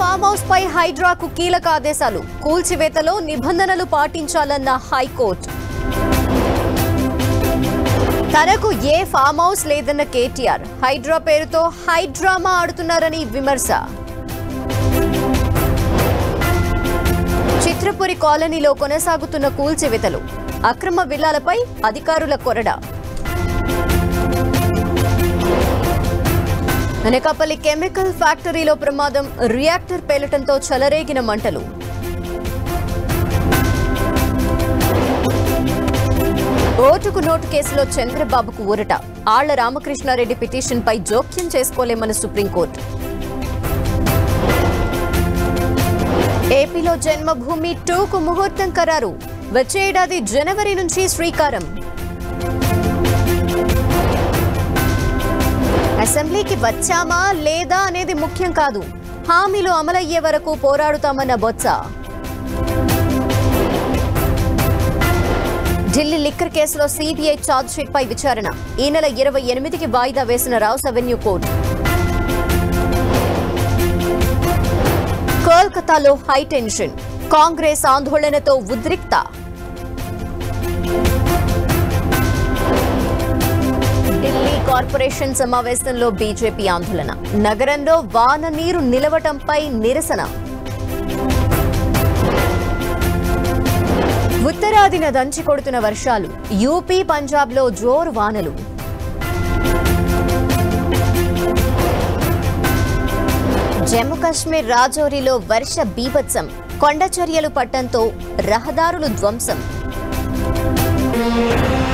farm house పై హైడ్రాకు కీలక ఆదేశాలు కూల్చివేతలో నిబంధనలు పాటించాలన్న హైకోర్టు తనకు ఏ ఫామ్ హౌస్ లేదన్న కేటీఆర్ హైడ్రా పేరుతో హైడ్రామా ఆడుతున్నారని విమర్శ చిత్రపురి కాలనీలో కొనసాగుతున్న కూల్చివేతలు అక్రమ విల్లాలపై అధికారుల కొరడ అనకాపల్లి కెమికల్ ఫ్యాక్టరీలో ప్రమాదం రియాక్టర్ పేలటంతో చెలరేగిన మంటలు ఓటుకు నోటు కేసులో చంద్రబాబుకు ఊరట ఆళ్ల రామకృష్ణారెడ్డి పిటిషన్పై జోక్యం చేసుకోలేమన్న సుప్రీంకోర్టు ఏపీలో జన్మభూమి టూకు ముహూర్తం ఖరారు వచ్చే ఏడాది జనవరి నుంచి శ్రీకారం అసెంబ్లీకి వచ్చామా లేదా అనేది ముఖ్యం కాదు హామీలు అమలయ్యే వరకు పోరాడుతామన్న బొత్స ఢిల్లీ లిక్కర్ కేసులో సిబిఐ ఛార్జ్షీట్ పై విచారణ ఈ నెల ఇరవై ఎనిమిదికి వాయిదా వేసిన రావుస్ అవెన్యూ కోర్టు కోల్కతాలో హై టెన్షన్ కాంగ్రెస్ ఆందోళనతో ఉద్రిక్త ఢిల్లీ కార్పొరేషన్ సమావేశంలో బీజేపీ ఆందోళన నగరంలో వాన నీరు నిలవటంపై నిరసన ఉత్తరాదిన దంచి కొడుతున్న వర్షాలు యూపీ పంజాబ్లో జోరు వానలు జమ్మూ కాశ్మీర్ రాజౌరిలో వర్ష బీభత్సం కొండచర్యలు పట్టంతో రహదారులు ధ్వంసం